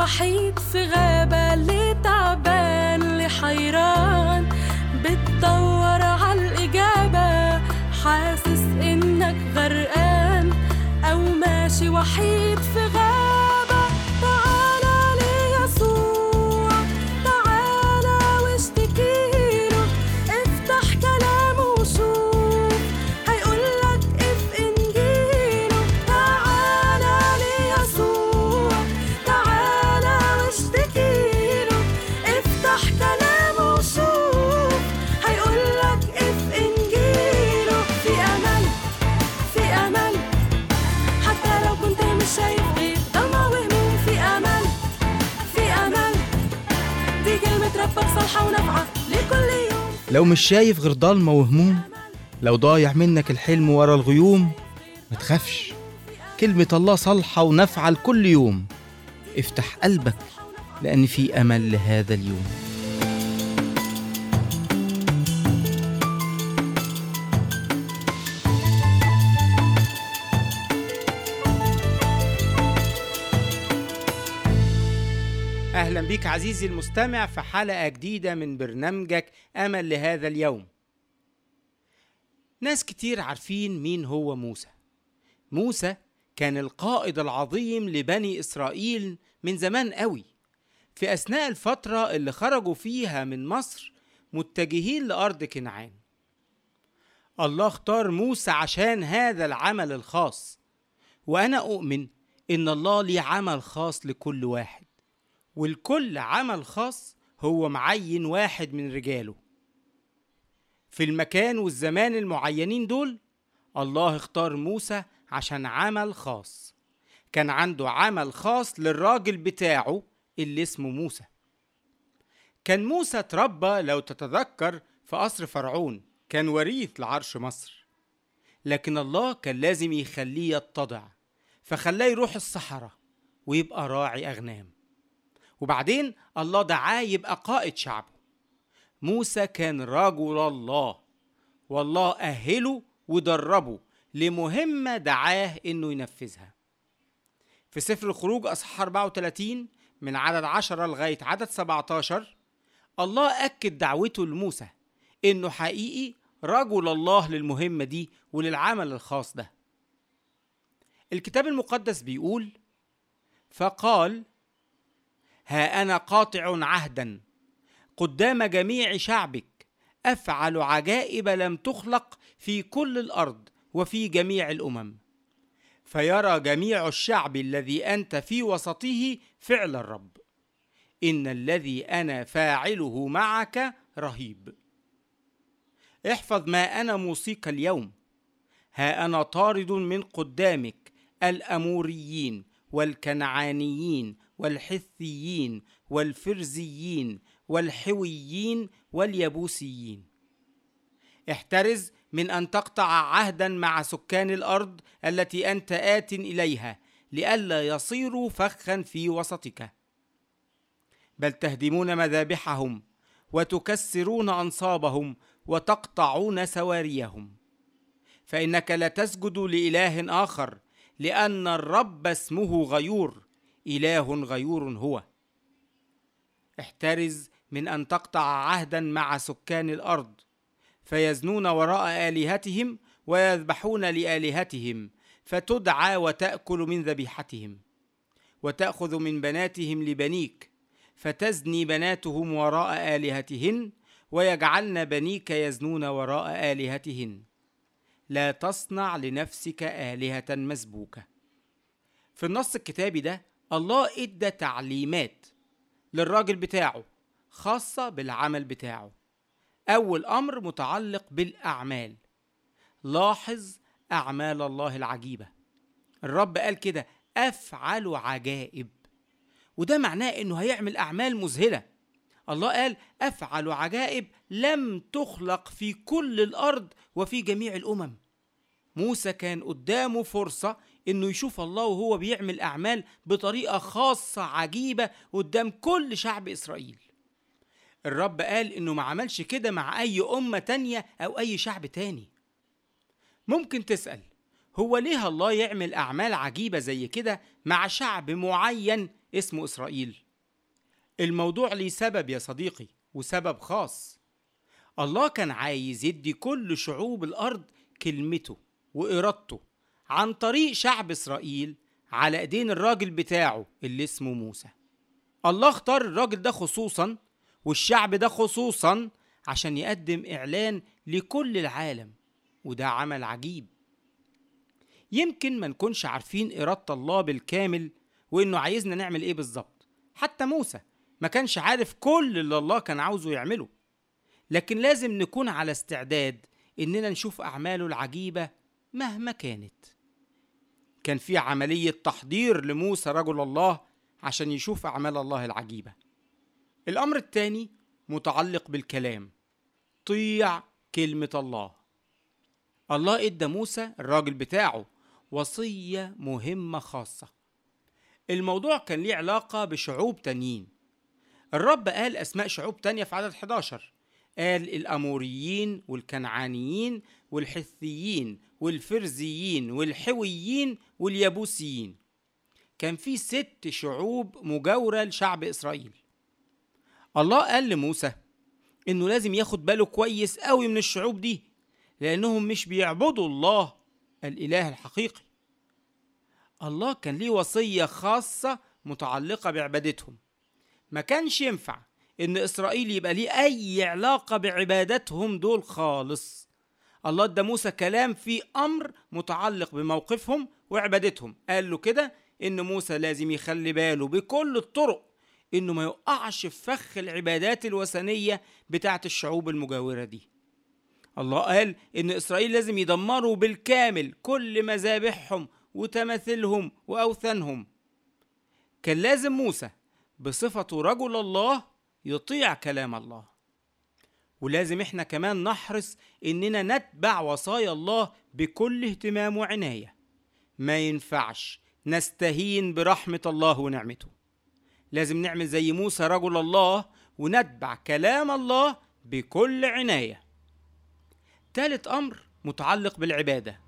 وحيد في غابة اللي تعبان اللي حيران بتدور عالإجابة حاسس إنك غرقان أو ماشي وحيد في غابة تعالى ليسوع تعالى واشتكيله افتح كلامه وشوف هيقولك اف انجيله تعالى ليسوع تعالى واشتكيله افتح كلامه وشوف هيقولك اف انجيله في امل في امل حتى لو كنت مش شايف غير ضلمة وهموم في امل في امل دي كلمة ربك صالحة ونافعة لكل يوم لو مش شايف غير ضلمة وهموم لو ضايع منك الحلم ورا الغيوم ما تخافش كلمة الله صالحة ونافعة لكل يوم افتح قلبك لأن في أمل لهذا اليوم أهلا بك عزيزي المستمع في حلقة جديدة من برنامجك أمل لهذا اليوم ناس كتير عارفين مين هو موسى موسى كان القائد العظيم لبني إسرائيل من زمان قوي في أثناء الفترة اللي خرجوا فيها من مصر متجهين لأرض كنعان الله اختار موسى عشان هذا العمل الخاص وأنا أؤمن إن الله ليه عمل خاص لكل واحد والكل عمل خاص هو معين واحد من رجاله في المكان والزمان المعينين دول الله اختار موسى عشان عمل خاص كان عنده عمل خاص للراجل بتاعه اللي اسمه موسى كان موسى اتربى لو تتذكر في قصر فرعون كان وريث لعرش مصر لكن الله كان لازم يخليه يتضع فخلاه يروح الصحراء ويبقى راعي أغنام وبعدين الله دعاه يبقى قائد شعبه موسى كان رجل الله والله أهله ودربه لمهمة دعاه إنه ينفذها في سفر الخروج أصحاح 34 من عدد 10 لغاية عدد 17 الله أكد دعوته لموسى إنه حقيقي رجل الله للمهمة دي وللعمل الخاص ده الكتاب المقدس بيقول فقال ها انا قاطع عهدا قدام جميع شعبك افعل عجائب لم تخلق في كل الارض وفي جميع الامم فيرى جميع الشعب الذي انت في وسطه فعل الرب ان الذي انا فاعله معك رهيب احفظ ما انا موصيك اليوم ها انا طارد من قدامك الاموريين والكنعانيين والحثيين والفرزيين والحويين واليبوسيين احترز من ان تقطع عهدا مع سكان الارض التي انت ات اليها لئلا يصيروا فخا في وسطك بل تهدمون مذابحهم وتكسرون انصابهم وتقطعون سواريهم فانك لا تسجد لاله اخر لان الرب اسمه غيور اله غيور هو احترز من ان تقطع عهدا مع سكان الارض فيزنون وراء الهتهم ويذبحون لالهتهم فتدعى وتاكل من ذبيحتهم وتاخذ من بناتهم لبنيك فتزني بناتهم وراء الهتهن ويجعلن بنيك يزنون وراء الهتهن لا تصنع لنفسك الهه مسبوكه في النص الكتابي ده الله ادى تعليمات للراجل بتاعه خاصة بالعمل بتاعه أول أمر متعلق بالأعمال لاحظ أعمال الله العجيبة الرب قال كده أفعل عجائب وده معناه إنه هيعمل أعمال مذهلة الله قال أفعل عجائب لم تخلق في كل الأرض وفي جميع الأمم موسى كان قدامه فرصة إنه يشوف الله وهو بيعمل أعمال بطريقة خاصة عجيبة قدام كل شعب إسرائيل الرب قال إنه ما عملش كده مع أي أمة تانية أو أي شعب تاني ممكن تسأل هو ليه الله يعمل أعمال عجيبة زي كده مع شعب معين اسمه إسرائيل؟ الموضوع ليه سبب يا صديقي وسبب خاص الله كان عايز يدي كل شعوب الأرض كلمته وإرادته عن طريق شعب إسرائيل على إيدين الراجل بتاعه اللي اسمه موسى الله اختار الراجل ده خصوصا والشعب ده خصوصا عشان يقدم إعلان لكل العالم وده عمل عجيب يمكن ما نكونش عارفين إرادة الله بالكامل وإنه عايزنا نعمل إيه بالظبط حتى موسى ما كانش عارف كل اللي الله كان عاوزه يعمله لكن لازم نكون على استعداد إننا نشوف أعماله العجيبة مهما كانت كان في عملية تحضير لموسى رجل الله عشان يشوف أعمال الله العجيبة الأمر الثاني متعلق بالكلام طيع كلمة الله الله ادى موسى الراجل بتاعه وصية مهمة خاصة الموضوع كان ليه علاقة بشعوب تانيين الرب قال أسماء شعوب تانية في عدد 11 قال الأموريين والكنعانيين والحثيين والفرزيين والحويين واليابوسيين كان في ست شعوب مجاورة لشعب إسرائيل الله قال لموسى إنه لازم ياخد باله كويس قوي من الشعوب دي لأنهم مش بيعبدوا الله الإله الحقيقي الله كان ليه وصية خاصة متعلقة بعبادتهم ما كانش ينفع إن إسرائيل يبقى ليه أي علاقة بعبادتهم دول خالص الله ادى موسى كلام في أمر متعلق بموقفهم وعبادتهم قال له كده إن موسى لازم يخلي باله بكل الطرق إنه ما يقعش في فخ العبادات الوثنية بتاعت الشعوب المجاورة دي الله قال إن إسرائيل لازم يدمروا بالكامل كل مذابحهم وتماثيلهم وأوثانهم كان لازم موسى بصفته رجل الله يطيع كلام الله ولازم احنا كمان نحرص اننا نتبع وصايا الله بكل اهتمام وعناية ما ينفعش نستهين برحمة الله ونعمته لازم نعمل زي موسى رجل الله ونتبع كلام الله بكل عناية تالت أمر متعلق بالعبادة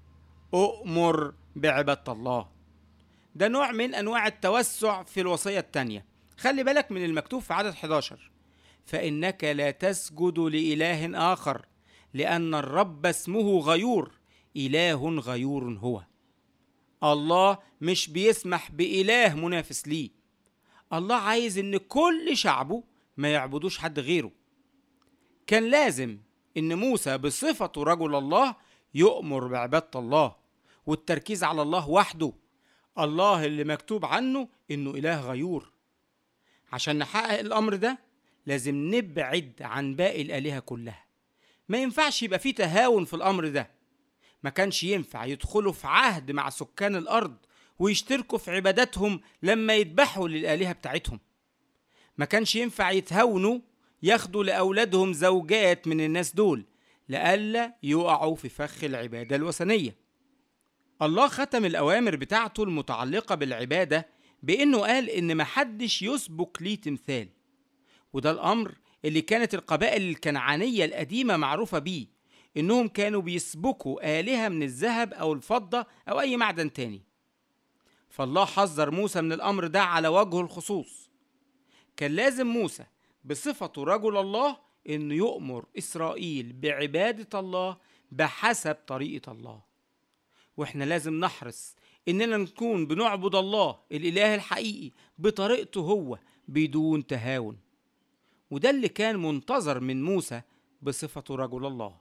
أؤمر بعبادة الله ده نوع من أنواع التوسع في الوصية التانية خلي بالك من المكتوب في عدد 11 فإنك لا تسجد لإله آخر لأن الرب اسمه غيور إله غيور هو الله مش بيسمح بإله منافس ليه الله عايز إن كل شعبه ما يعبدوش حد غيره كان لازم إن موسى بصفته رجل الله يؤمر بعبادة الله والتركيز على الله وحده الله اللي مكتوب عنه إنه إله غيور عشان نحقق الأمر ده لازم نبعد عن باقي الآلهة كلها ما ينفعش يبقى في تهاون في الأمر ده ما كانش ينفع يدخلوا في عهد مع سكان الأرض ويشتركوا في عباداتهم لما يذبحوا للآلهة بتاعتهم ما كانش ينفع يتهاونوا ياخدوا لأولادهم زوجات من الناس دول لئلا يقعوا في فخ العبادة الوثنية الله ختم الأوامر بتاعته المتعلقة بالعبادة بإنه قال إن محدش يسبك ليه تمثال وده الأمر اللي كانت القبائل الكنعانية القديمة معروفة بيه إنهم كانوا بيسبكوا آلهة من الذهب أو الفضة أو أي معدن تاني فالله حذر موسى من الأمر ده على وجه الخصوص كان لازم موسى بصفته رجل الله إنه يؤمر إسرائيل بعبادة الله بحسب طريقة الله وإحنا لازم نحرص إننا نكون بنعبد الله الإله الحقيقي بطريقته هو بدون تهاون وده اللي كان منتظر من موسى بصفته رجل الله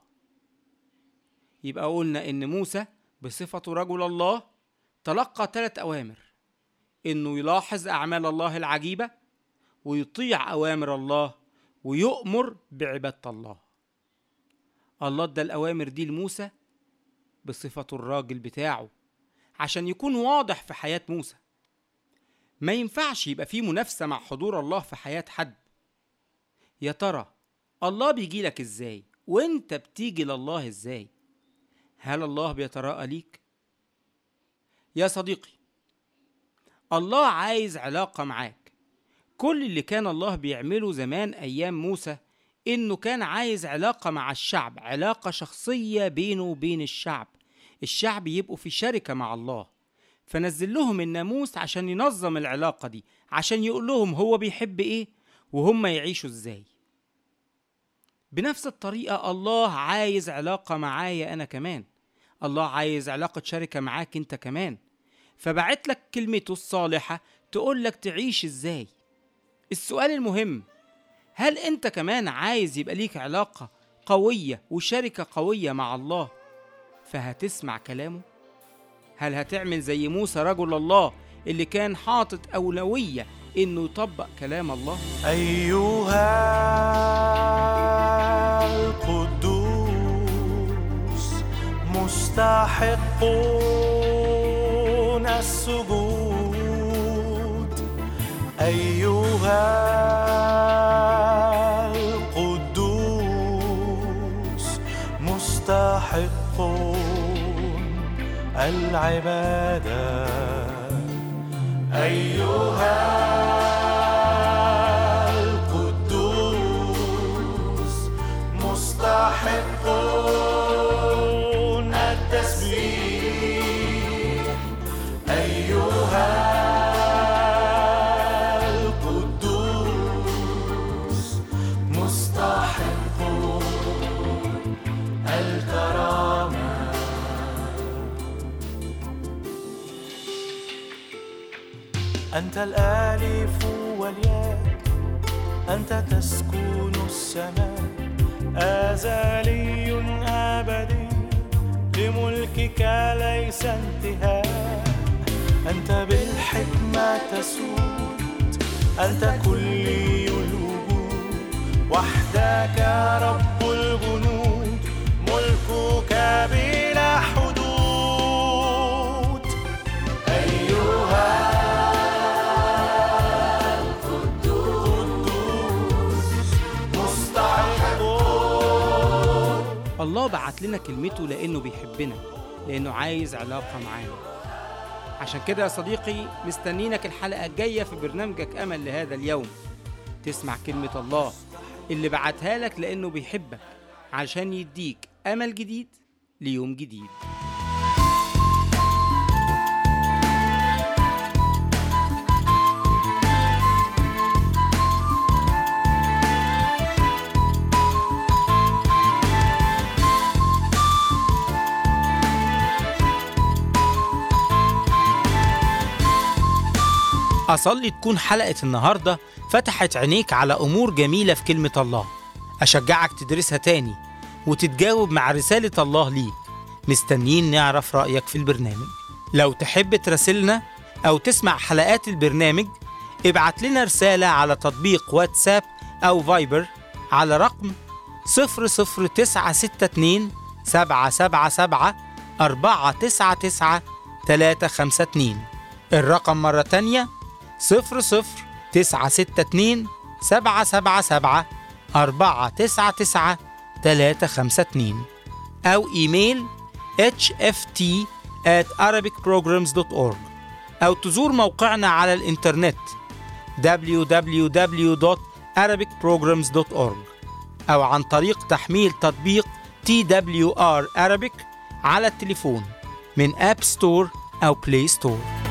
يبقى قلنا إن موسى بصفته رجل الله تلقى ثلاث أوامر إنه يلاحظ أعمال الله العجيبة ويطيع أوامر الله ويؤمر بعبادة الله الله ادى الأوامر دي لموسى بصفته الراجل بتاعه عشان يكون واضح في حياة موسى ما ينفعش يبقى في منافسة مع حضور الله في حياة حد يا ترى الله بيجي لك ازاي وانت بتيجي لله ازاي هل الله بيتراءى ليك يا صديقي الله عايز علاقة معاك كل اللي كان الله بيعمله زمان أيام موسى إنه كان عايز علاقة مع الشعب علاقة شخصية بينه وبين الشعب الشعب يبقوا في شركة مع الله فنزل لهم الناموس عشان ينظم العلاقة دي عشان يقول لهم هو بيحب ايه وهم يعيشوا ازاي بنفس الطريقة الله عايز علاقة معايا أنا كمان الله عايز علاقة شركة معاك أنت كمان فبعت لك كلمته الصالحة تقول لك تعيش ازاي السؤال المهم هل أنت كمان عايز يبقى ليك علاقة قوية وشركة قوية مع الله فهتسمع كلامه؟ هل هتعمل زي موسى رجل الله اللي كان حاطط أولوية إنه يطبق كلام الله؟ أيها القدوس مستحقون السجود أيها القدوس مستحقون العباده أيها القدوس مستحقون التسبيح أيها القدوس مستحقون الكرامة أنت الآلف والياء أنت تسكن السماء أزلي أبدي لملكك ليس انتهاء أنت بالحكمة تسود أنت كلي الوجود وحدك رب الجنود ملكك بلا حدود أيها مستحقون الله بعت لنا كلمته لأنه بيحبنا لأنه عايز علاقة معانا عشان كده يا صديقي مستنينك الحلقة الجاية في برنامجك أمل لهذا اليوم تسمع كلمة الله اللي بعتها لك لأنه بيحبك عشان يديك أمل جديد ليوم جديد أصلي تكون حلقة النهاردة فتحت عينيك على أمور جميلة في كلمة الله أشجعك تدرسها تاني وتتجاوب مع رسالة الله ليك مستنيين نعرف رأيك في البرنامج لو تحب تراسلنا أو تسمع حلقات البرنامج ابعت لنا رسالة على تطبيق واتساب أو فايبر على رقم 00962 777 499 352 الرقم مرة تانية صفر صفر تسعة ستة اتنين سبعة سبعة سبعة أربعة تسعة تسعة تلاتة خمسة اتنين أو إيميل hft at arabicprograms.org أو تزور موقعنا على الإنترنت www.arabicprograms.org أو عن طريق تحميل تطبيق TWR Arabic على التليفون من أب ستور أو بلاي ستور